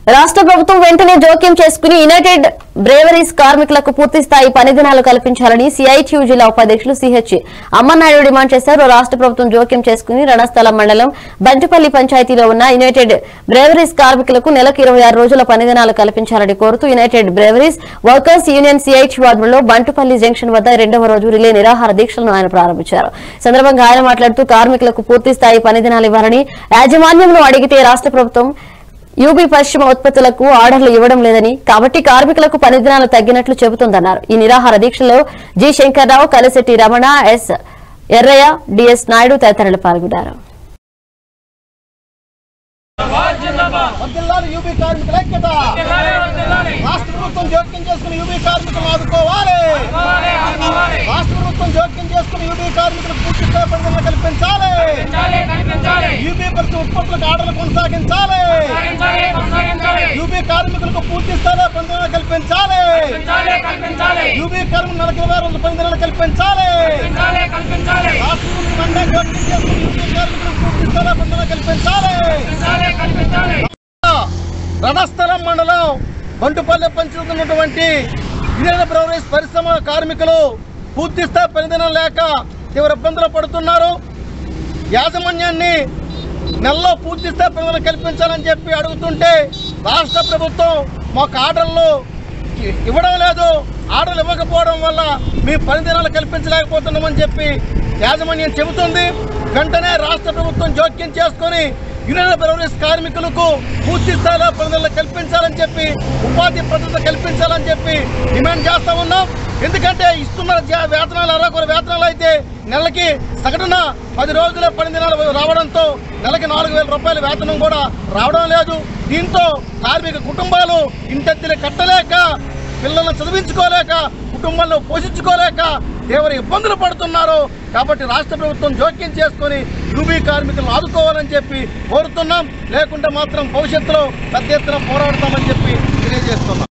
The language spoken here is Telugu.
రాష్ట్ర ప్రభుత్వం వెంటనే జోక్యం చేసుకుని యునైటెడ్ బ్రేవరీస్ కార్మికులకు పూర్తి స్థాయి పని దినాలు కల్పించాలని సిఐటియు జిల్లా ఉపాధ్యక్షులు సిహెచ్ అమ్మనాయుడు డిమాండ్ చేశారు రాష్ట్ర ప్రభుత్వం జోక్యం చేసుకుని రణస్థలం మండలం బంటిపల్లి పంచాయతీలో ఉన్న యునైటెడ్ బ్రేవరీస్ కార్మికులకు నెలకు ఇరవై ఆరు రోజుల పని దినాలు కల్పించాలని కోరుతూ united breweries workers union CITU ఆధ్వర్యంలో బంటుపల్లి జంక్షన్ వద్ద రెండవ రోజు రిలే నిరాహార దీక్షలను ఆయన ప్రారంభించారు ఈ సందర్భంగా ఆయన మాట్లాడుతూ కార్మికులకు పూర్తి స్థాయి పని దినాలు ఇవ్వాలని యాజమాన్యంలో అడిగితే రాష్ట్ర ప్రభుత్వం యూబీ పశ్చిమ ఉత్పత్తులకు ఆర్డర్లు ఇవ్వడం లేదని కాబట్టి కార్మికులకు పని దినాలు తగ్గినట్లు చెబుతోందన్నారు ఈ నిరాహార దీక్షలో G Shankarrao Kalisetti Ramana S Errayya DS Naidu తదితరులు పాల్గొన్నారు వర్ధిల్లాలి యూబీ కార్మికుల ఐక్యత రాష్ట్ర ప్రభుత్వం జోక్యం చేసుకుని యూబీ కార్మికులను ఆదుకోవాలి రాష్ట్ర ప్రభుత్వం జోక్యం చేసుకుని యూబీ కార్మికులకు పూర్తి స్థాయి పనులను కల్పించాలి యూబీ ప్రతి ఉత్పత్తులకు ఆర్డర్లు కొనసాగించాలి యూబీ కార్మికులకు పూర్తి స్థాయిలో పనులను కల్పించాలి యూబీ కార్మికులు నెలకు ఇరవై రోజుల పనులను కల్పించాలి రాష్ట్ర ప్రభుత్వం వెంటనే జోక్యం చేసుకుని యూబీ కార్మికులకు పూర్తి స్థాయిలో పనులను కల్పించాలి రణస్థలం మండలం బంటుపల్లె పంచుతున్నటువంటి యూనియన్ బ్రవరీస్ పరిశ్రమ కార్మికులు పూర్తి స్థాయి పనిదినం లేక తీవ్ర ఇబ్బందులు పడుతున్నారు యాజమాన్యాన్ని నెలలో పూర్తి స్థాయి పనులను కల్పించాలని చెప్పి అడుగుతుంటే రాష్ట్ర ప్రభుత్వం మాకు ఆర్డర్లు ఇ- ఇవ్వడం లేదు ఆర్డర్లు ఇవ్వకపోవడం వల్ల మీ పని దినాలు కల్పించలేకపోతున్నామని చెప్పి యాజమాన్యం చెబుతుంది వెంటనే రాష్ట్ర ప్రభుత్వం జోక్యం చేసుకొని యూనియన్ బ్రవరీస్ కార్మికులకు పూర్తి స్థాయిలో పనులను కల్పించాలని చెప్పి ఉపాధి భద్రత కల్పించాలని చెప్పి డిమాండ్ చేస్తా ఉన్నాం ఎందుకంటే ఇస్తున్న జా- వేతనాలు అరవై వేతనాలు అయితే నెలకి సగటున పది రోజుల పని దినాలు రావడంతో నెలకి నాలుగు వేల రూపాయల వేతనం కూడా రావడం లేదు దీంతో కార్మిక కుటుంబాలు ఇంటెత్తిని కట్టలేక పిల్లలను చదివించుకోలేక కుటుంబాలను పోషించుకోలేక తీవ్ర ఇబ్బందులు పడుతున్నారు కాబట్టి రాష్ట్ర ప్రభుత్వం జోక్యం చేసుకొని యూబీ కార్మికులను ఆదుకోవాలని చెప్పి కోరుతున్నాం లేకుంటే మాత్రం భవిష్యత్తులో పెద్ద ఎత్తున పోరాడతామని చెప్పి తెలియజేస్తున్నాం